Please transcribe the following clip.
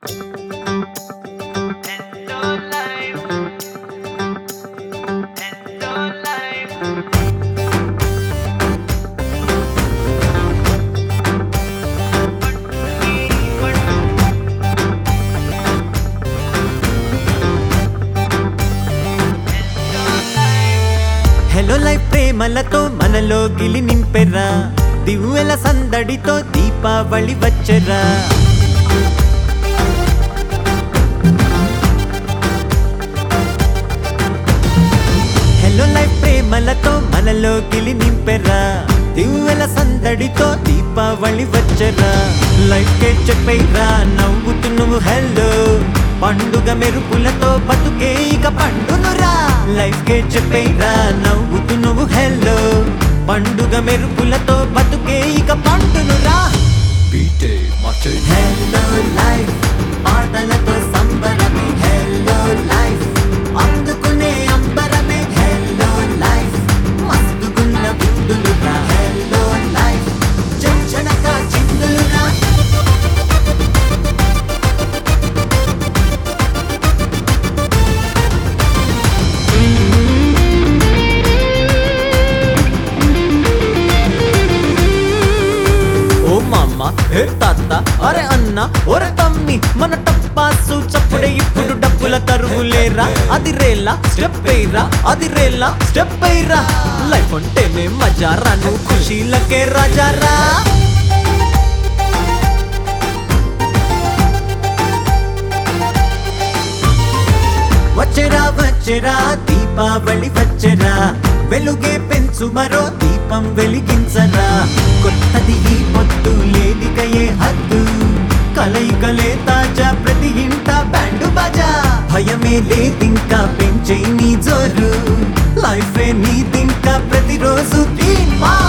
hello life ప్రేమలతో మనలో గిలి నింపెరా దివ్వెల సందడితో దీపావళి వచ్చరా హలో లైఫ్ ప్రేమలతో మనలో గిలి నింపెరా దివ్వెల సందడితో దీపావళి వచ్చరా లైఫ్ కే చెప్పైరా నవ్వుతూ నువ్వు హెల్లో పండుగ మెరుపులతో బతుకే ఇక పండునురా లైఫ్ కే చెప్పైరా నవ్వుతూ నువ్వు హెల్లో పండుగ మెరుపులతో బతుకే ఇక పండునురా బీటే మటన్ హెల్లో లైఫ్ పాటలతో సంబరమే హెల్లో లైఫ్ అందుకునే అంబరమే హెల్లో లైఫ్ మస్తుకున్న బిందులుగా హెల్లో లైఫ్ చెంచనక చిందులుగా ఓ మామ ఏ తాత అరే అన్న ఒరే తమ్మి మన టప్పాసు చప్పుడే ఇప్పుడు డబ్బుల కరువులేరా అది రేలా స్టెప్ వేయరా అది రేలా స్టెప్ వేయరా లైఫ్ అంటేనే మజారా నువ్వు ఖుషీలకే రాజారా వచ్చరా వచ్చరా దీపావళి వచ్చరా వెలుగే పెంచు మరో దీపం వెలిగించరా కొత్తది ఈ పొత్తు లేదికయే హద్దు కలయికలే తాజా ప్రతి ఇంట బ్యాండు బాజా భయమే లేదింకా పెంచే నీ జోరు లైఫే నీదింకా ప్రతిరోజు తీర్మా